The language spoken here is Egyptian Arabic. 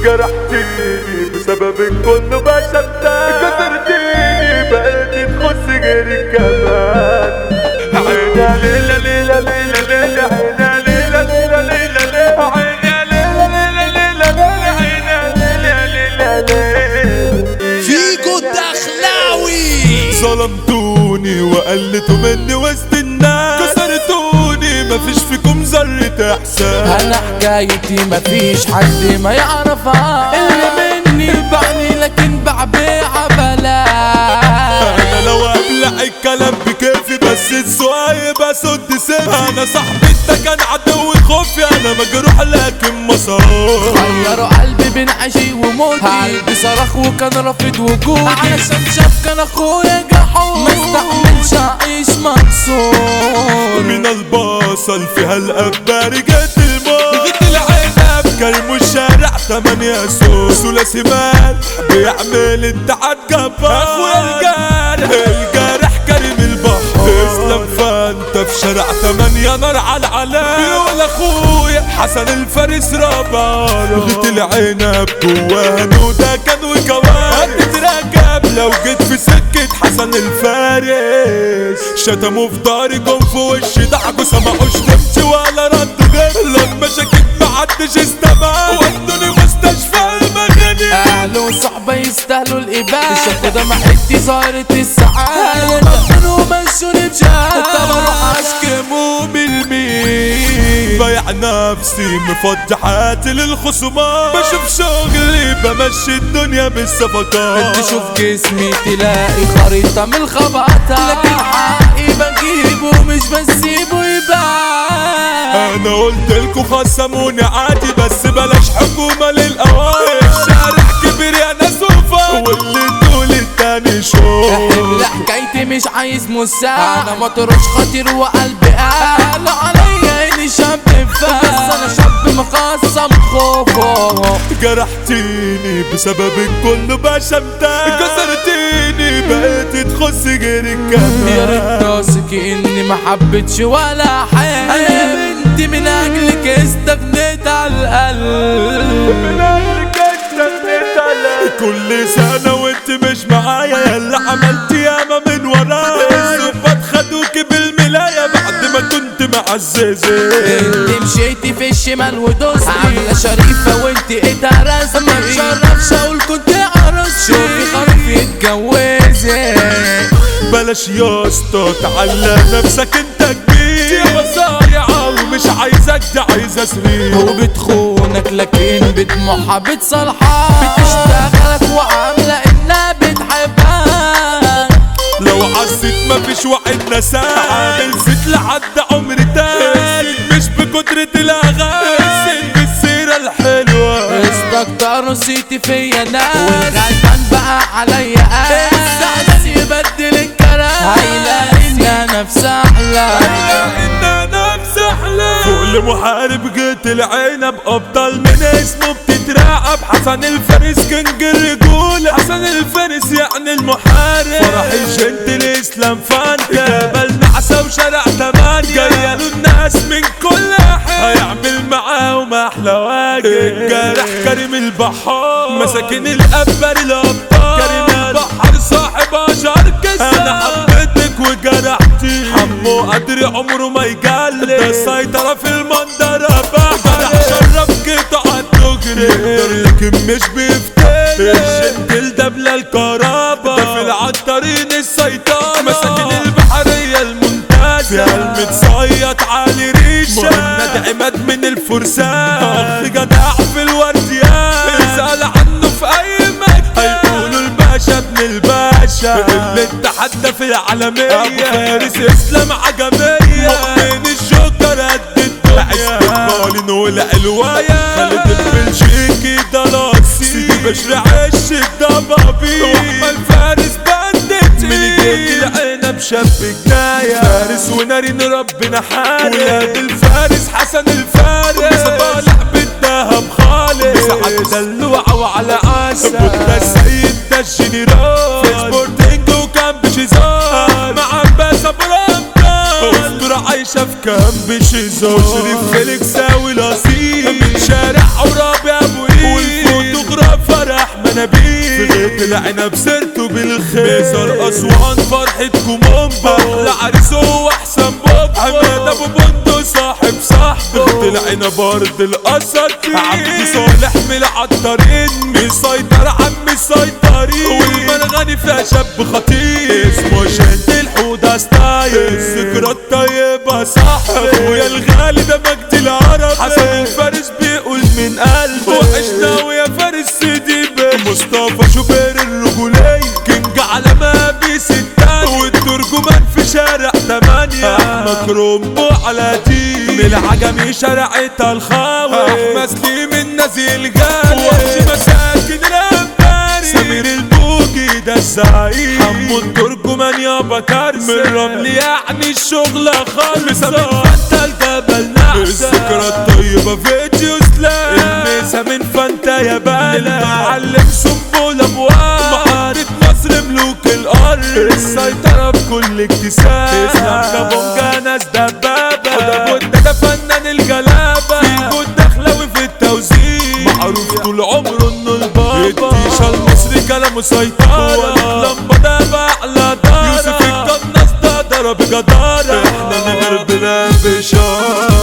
جرحتيني بسببك كله بشمتك كسرتيني بقيت تخص غيرك كمان عينا ليلة ليلة ليلة ليلة عينا ليلة ليلة ليلة ليلة عينا ليلة ليلة ليلة ليلة عينا ليلة ليلة ليلة فيكو الدخلاوي ظلمتوني وقلتوا مني وسط الناس كسرتوني مفيش فيكم ذرة احساس انا حكايتي مفيش حد ما يعرفها اللي مني بعني لكن بعبيع بلاش انا لو ابلع الكلام بكيفي بس السؤال بسد سيفي انا صاحبي انت كان عدو خوفي انا مجروح لكن ما صار غيروا قلبي بين عشي وموتي قلبي صرخ وكان رافض وجودي علشان شاف كان اخويا جحود ما استحملش اعيش مكسور من البصل فيها الأخبار جت الموت جت العنب كرم الشارع تمانية سوق ثلاثي مال بيعمل التعب جبار اخويا الجارح الجارح كريم البحر اسلام فانت في شارع تمانية نار على العلام بيقول اخويا حسن الفارس رابر جت العنب جواها نوده كان وكوارث هتتركب لو جيت في سكة حسن الفارس شتموا في داري جم في وشي ضحكوا سمعوش تمشي ولا ردوا غير لما شكيت محدش استمع ودوني مستشفى المغني اهله وصحبه يستاهلوا الاباده شافوا دمعتي ظهرت السعاده طبعا ومشوني بجهاز طب اروح اشكموا بالمين بايع نفسي مفضي حياتي للخصومات بشوف شغلي بمشي الدنيا بالصفقات تشوف جسمي تلاقي خريطة من الخبطة لكن حقي بجيبه مش بسيبه يبان انا قلت لكم خصموني عادي بس بلاش حكومة للاوائل الشارع كبير يا ناس وفا واللي تقول التاني شوف حمل حكايتي مش عايز مساعد انا مطروش خطير وقلبي قال عليا اني شاب فاهم بس انا شاب مقسم خوفه جرحتيني بسببك كله بشمتك كسرتيني بقيت تخص غيرك يا كمان ريت راسك اني ما حبيتش ولا حاجه انا يا بنتي من اجلك استغنيت على القلب كل سنة وانت مش معايا يلا عملت ياما من ورايا الظباط خدوكي بالملاية بعد ما كنت معززة انت مشيتي في الشمال ودوستي عاملة شريفة وانت اتهرستي ما تشرفش اقول كنت عروستي شوفي خريف يتجوزي بلاش يا اسطى تعلى نفسك انت كبير يا صايعة ومش عايزك ده عايز اسرير وبتخونك لكن بدموعها بتصالحك بتشتغلك وعاملة انها بتحبك لو عزت مفيش وعد نساء عامل ست لحد عمر تاني مش بقدرة الاغاني بالسيرة الحلوة استكتر نسيتي فيا ناس والغلبان بقى عليا قاس السعس يبدل الكلام هيلاقي انها نفس احلى إننا نفس أحلام فوق لمحارب جيت العنب أبطال من اسمه بتترعب حسن الفارس كنج الرجولة حسن الفارس يعني المحارب فرح الجنت الإسلام فانتا جبل نعسة وشارع تمان جاية له الناس من كل حين هيعمل معاهم أحلى واجب الجارح كريم البحار مساكن الأبر الأبطال كريم البحر صاحب أشهر كسر أنا حبيتك وجرحتي حمو قدري عمره ما يجلي ده السيطرة في المنظرة بحر شرب قطع الدغري لكن مش بيفتري الجنتل ده بلا الكرابة ده في العطارين السيطرة مساكن البحرية الممتازة في المتصيط علي ريشة مهند عماد من الفرسان أخ جدع في الورديان اسأل عنه في أي مكان هيقولوا الباشا ابن الباشا اللي اتحدى في العالمية أبو فارس إسلام عجمية مؤمن الجوكر قد الدنيا عزبة ولا الواية خالد البلجيكي ده لاسي سيدي بشر عش الضبابي واحمد فارس بندت من جيت العنب شاب جناية فارس ونارين ربنا حارس ولاد الفارس حسن الفارس صالح بالذهب خالص سعد دلوعة وعلى عسل ده السيد ده الجنرال في سبورتنج وكامب شيزار مع عباس ابو رمضان اسطورة عايشة في كامب شيزار شريف فيليكس اوي الاصيل من شارع عرابي ابو ايد والفوتو طلعنا بسيرته بالخير ميزر اسوان فرحتكم امبا العريس هو احسن بابا حماد ابو بندق صاحب صاحبه طلعنا برد الاسد عبد صالح من العطارين مسيطر عم مسيطرين والمرغني فيها شاب خطير اسمه شد الحوده ستايل الذكرى الطيبه صاحب اخويا الغالي ده مجدي العرب حسن الفارس بيقول من قلبه وحشنا ويا فارس سيدي بيه مصطفى شوبير الرجولية كينج على ما بيس التاني والترجمان في شارع تمانية احمد كرومبو على دي من العجمي شارع الخاوي احمد سليم النزيل غالي وحش مساكن الامباري سمير البوجي ده الزعيم حمو الترجمان يابا كارثة من رمل يعني الشغلة خالصة من فانتا الجبل نحسة الذكرى الطيبة فيديو سلام الميسة من فانتا يا بلا المعلم سنبول ابواب محطة مصر ملوك الارض السيطرة بكل اكتساب اسلام كابونجا ناس دبابة حدا بودة ده فنان الجلابة في بود دخلوي في التوزيع معروف طول عمره انه البابا التيشا المصري كلامه سيطرة لمبة ده بأعلى دارة يوسف القناص ده ضرب جدارة احنا نغربنا بشارة